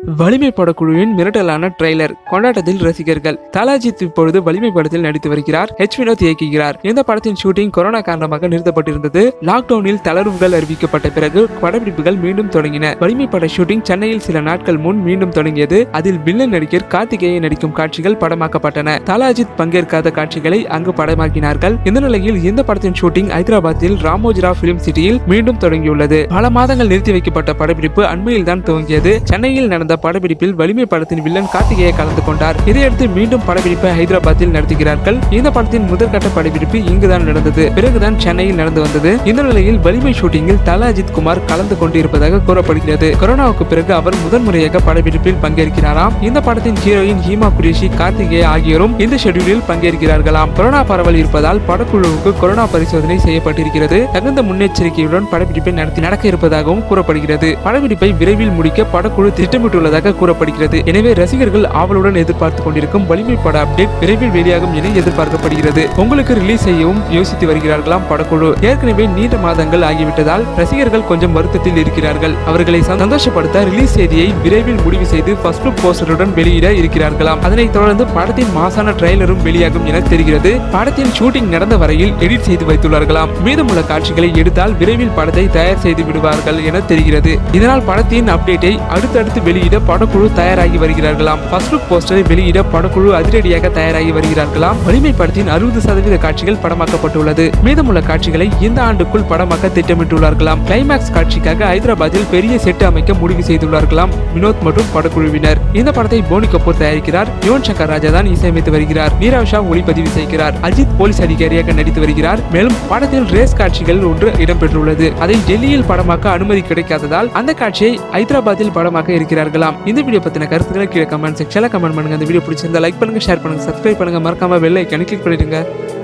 வலிமை படக்குழுவின் மிரட்டலான ட்ரெய்லர் கொண்டாட்டத்தில் ரசிகர்கள் தலாஜித் இப்பொழுது வலிமை படத்தில் நடித்து வருகிறார் ஹெச் வினோத் இயக்குகிறார் இந்த படத்தின் ஷூட்டிங் கொரோனா காரணமாக நிறுத்தப்பட்டிருந்தது லாக்டவுனில் தளர்வுகள் அறிவிக்கப்பட்ட பிறகு படப்பிடிப்புகள் மீண்டும் தொடங்கின வலிமை பட ஷூட்டிங் சென்னையில் சில நாட்கள் முன் மீண்டும் தொடங்கியது அதில் வில்லன் நடிகர் கார்த்திகேயை நடிக்கும் காட்சிகள் படமாக்கப்பட்டன தலாஜித் பங்கேற்காத காட்சிகளை அங்கு படமாக்கினார்கள் இந்த நிலையில் இந்த படத்தின் ஷூட்டிங் ஹைதராபாத்தில் ராமோஜிரா பிலிம் சிட்டியில் மீண்டும் தொடங்கியுள்ளது பல மாதங்கள் நிறுத்தி வைக்கப்பட்ட படப்பிடிப்பு அண்மையில் தான் துவங்கியது சென்னையில் நடந்த படப்பிடிப்பில் வலிமை படத்தின் வில்லன் கார்த்திகேய கலந்து கொண்டார் இதையடுத்து மீண்டும் படப்பிடிப்பை ஹைதராபாத்தில் நடத்துகிறார்கள் இந்த படத்தின் முதற்கட்ட படப்பிடிப்பு இங்குதான் நடந்தது பிறகுதான் சென்னையில் நடந்து வந்தது இந்த நிலையில் வலிமை ஷூட்டிங்கில் தல அஜித் குமார் கலந்து கொண்டிருப்பதாக கூறப்படுகிறது கொரோனாவுக்கு பிறகு அவர் முதன்முறையாக படப்பிடிப்பில் பங்கேற்கிறாராம் இந்த படத்தின் ஹீரோயின் ஹீமா குரேஷி கார்த்திகேய ஆகியோரும் இந்த ஷெட்யூலில் பங்கேற்கிறார்களாம் கொரோனா பரவல் இருப்பதால் படக்குழுவுக்கு கொரோனா பரிசோதனை செய்யப்பட்டிருக்கிறது தகுந்த முன்னெச்சரிக்கையுடன் படப்பிடிப்பை நடத்தி நடக்க இருப்பதாகவும் கூறப்படுகிறது படப்பிடிப்பை விரைவில் முடிக்க படக்குழு திட்டமிட்டுள்ளதாக கூறப்படுகிறது எனவே ரசிகர்கள் ஆவலுடன் எதிர்பார்த்து கொண்டிருக்கும் வலிமை பட அப்டேட் விரைவில் வெளியாகும் என எதிர்பார்க்கப்படுகிறது உங்களுக்கு ரிலீஸ் செய்யவும் யோசித்து வருகிறார்களாம் படக்குழு ஏற்கனவே நீண்ட மாதங்கள் ஆகிவிட்டதால் ரசிகர்கள் கொஞ்சம் வருத்தத்தில் இருக்கிறார்கள் அவர்களை சந்தோஷப்படுத்த ரிலீஸ் செய்தியை விரைவில் முடிவு செய்து ஃபர்ஸ்ட் லுக் போஸ்டருடன் வெளியிட இருக்கிறார்களாம் அதனைத் தொடர்ந்து படத்தின் மாசான ட்ரெய்லரும் வெளியாகும் என தெரிகிறது படத்தின் ஷூட்டிங் நடந்த வரையில் எடிட் செய்து வைத்துள்ளார்களாம் மீதமுள்ள காட்சிகளை எடுத்தால் விரைவில் படத்தை தயார் செய்து விடுவார்கள் என தெரிகிறது இதனால் படத்தின் அப்டேட்டை அடுத்தடுத்து வெளியிட படக்குழு தயாராகி வருகிறார்களாம் ஃபர்ஸ்ட் லுக் போஸ்டரை வெளியிட படக்குழு அதிரடியாக தயாராகி வருகிறார்களாம் வலிமை படத்தின் அறுபது சதவீத காட்சிகள் படமாக்கப்பட்டுள்ளது மீதமுள்ள காட்சிகளை இந்த ஆண்டுக்குள் படமாக்க திட்டமிட்டுள்ளார்களாம் கிளைமேக்ஸ் காட்சிக்காக ஹைதராபாத்தில் பெரிய செட் அமைக்க முடிவு செய்துள்ளார்களாம் வினோத் மற்றும் படக்குழுவினர் இந்த படத்தை போனி கபூர் தயாரிக்கிறார் யுவன் சங்கர் ராஜா தான் இசையமைத்து வருகிறார் நீரவ் ஷா ஒளிப்பதிவு செய்கிறார் அஜித் போலீஸ் அதிகாரியாக நடித்து வருகிறார் மேலும் படத்தில் ரேஸ் காட்சிகள் ஒன்று இடம்பெற்றுள்ளது அதை டெல்லியில் படமாக்க அனுமதி கிடைக்காததால் அந்த காட்சியை ஹைதராபாத்தில் படமாக்க இருக்கிறார்களாம் இந்த வீடியோ பத்தின கருத்துக்களை கீழே கமெண்ட் செக்ஷன்ல கமெண்ட் பண்ணுங்க அந்த வீடியோ பிடிச்சிருந்தா லைக் பண்ணுங்க ஷேர் பண்ணுங்க சப்ஸ்கிரைப் பண்ணுங்க மறக்காம வெள்ளை கிளிக் பண்ணிடுங்க